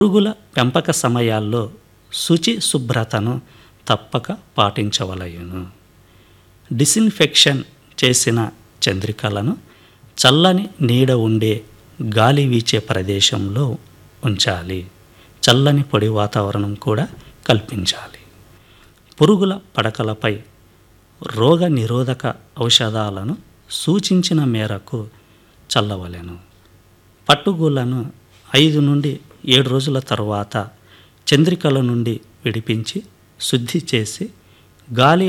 పురుగుల పెంపక సమయాల్లో శుచి శుభ్రతను తప్పక పాటించవలయును డిసిన్ఫెక్షన్ చేసిన చంద్రికలను చల్లని నీడ ఉండే గాలి వీచే ప్రదేశంలో ఉంచాలి చల్లని పొడి వాతావరణం కూడా కల్పించాలి పురుగుల పడకలపై రోగ నిరోధక ఔషధాలను సూచించిన మేరకు చల్లవలెను పట్టుగూళ్ళను ఐదు నుండి ఏడు రోజుల తరువాత చంద్రికల నుండి విడిపించి శుద్ధి చేసి గాలి